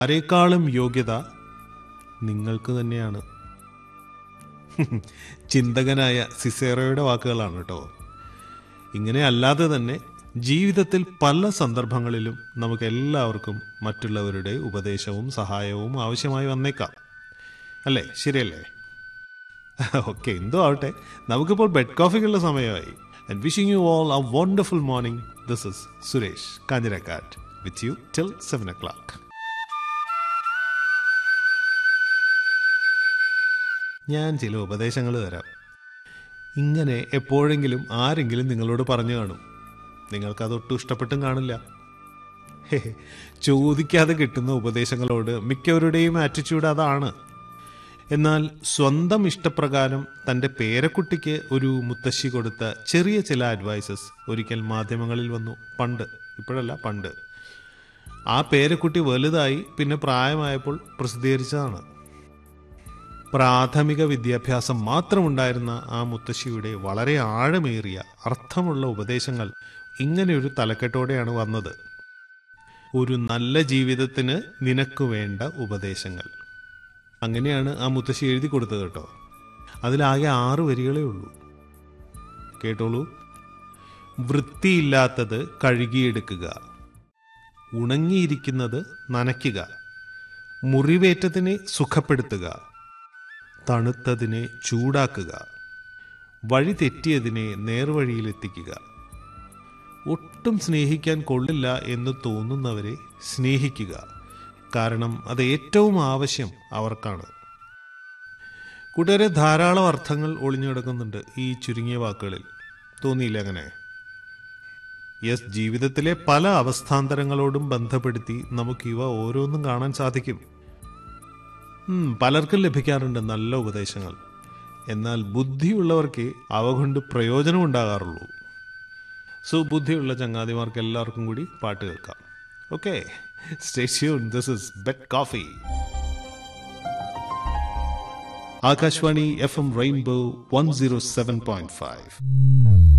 ആരേക്കാളും യോഗ്യത നിങ്ങൾക്ക് തന്നെയാണ് ചിന്തകനായ സിസേറയുടെ വാക്കുകളാണ് കേട്ടോ ഇങ്ങനെ അല്ലാതെ തന്നെ ജീവിതത്തിൽ പല സന്ദർഭങ്ങളിലും നമുക്ക് എല്ലാവർക്കും മറ്റുള്ളവരുടെ ഉപദേശവും സഹായവും ആവശ്യമായി വന്നേക്കാം അല്ലേ ശരിയല്ലേ ഓക്കെ എന്തോ ആവട്ടെ നമുക്കിപ്പോൾ ബെഡ് കോഫിക്കുള്ള സമയമായി and wishing you all a wonderful morning this is Suresh Kanjirakkat with you till seven o'clock ഞാൻ ചില ഉപദേശങ്ങൾ തരാം ഇങ്ങനെ എപ്പോഴെങ്കിലും ആരെങ്കിലും നിങ്ങളോട് പറഞ്ഞു കാണും നിങ്ങൾക്കതൊട്ടും ഇഷ്ടപ്പെട്ടും കാണില്ല ഹേ, ചോദിക്കാതെ കിട്ടുന്ന ഉപദേശങ്ങളോട് മിക്കവരുടെയും ആറ്റിറ്റ്യൂഡ് അതാണ് എന്നാൽ സ്വന്തം ഇഷ്ടപ്രകാരം തൻ്റെ പേരക്കുട്ടിക്ക് ഒരു മുത്തശ്ശി കൊടുത്ത ചെറിയ ചില അഡ്വൈസസ് ഒരിക്കൽ മാധ്യമങ്ങളിൽ വന്നു പണ്ട് ഇപ്പോഴല്ല പണ്ട് ആ പേരക്കുട്ടി വലുതായി പിന്നെ പ്രായമായപ്പോൾ പ്രസിദ്ധീകരിച്ചതാണ് പ്രാഥമിക വിദ്യാഭ്യാസം മാത്രമുണ്ടായിരുന്ന ആ മുത്തശ്ശിയുടെ വളരെ ആഴമേറിയ അർത്ഥമുള്ള ഉപദേശങ്ങൾ ഇങ്ങനെയൊരു തലക്കെട്ടോടെയാണ് വന്നത് ഒരു നല്ല ജീവിതത്തിന് നിനക്ക് വേണ്ട ഉപദേശങ്ങൾ അങ്ങനെയാണ് ആ മുത്തശ്ശി എഴുതി കൊടുത്തത് കേട്ടോ അതിലാകെ ആറ് വരികളേ ഉള്ളൂ കേട്ടോളൂ വൃത്തിയില്ലാത്തത് കഴുകിയെടുക്കുക ഉണങ്ങിയിരിക്കുന്നത് നനയ്ക്കുക മുറിവേറ്റതിനെ സുഖപ്പെടുത്തുക തണുത്തതിനെ ചൂടാക്കുക വഴി തെറ്റിയതിനെ നേർവഴിയിലെത്തിക്കുക ഒട്ടും സ്നേഹിക്കാൻ കൊള്ളില്ല എന്ന് തോന്നുന്നവരെ സ്നേഹിക്കുക കാരണം അത് ഏറ്റവും ആവശ്യം അവർക്കാണ് കൂട്ടുകാരെ ധാരാളം അർത്ഥങ്ങൾ ഒളിഞ്ഞു കിടക്കുന്നുണ്ട് ഈ ചുരുങ്ങിയ വാക്കുകളിൽ തോന്നിയില്ല അങ്ങനെ യെസ് ജീവിതത്തിലെ പല അവസ്ഥാന്തരങ്ങളോടും ബന്ധപ്പെടുത്തി നമുക്ക് ഇവ ഓരോന്നും കാണാൻ സാധിക്കും ഉം, പലർക്കും ലഭിക്കാറുണ്ട് നല്ല ഉപദേശങ്ങൾ എന്നാൽ ബുദ്ധിയുള്ളവർക്ക് അവ കൊണ്ട് പ്രയോജനം ഉണ്ടാകാറുള്ളൂ സോ ബുദ്ധിയുള്ള ചങ്ങാതിമാർക്ക് എല്ലാവർക്കും കൂടി പാട്ട് കേൾക്കാം okay stay tuned this is bed coffee Akashvani F M Rainbow one zero seven point five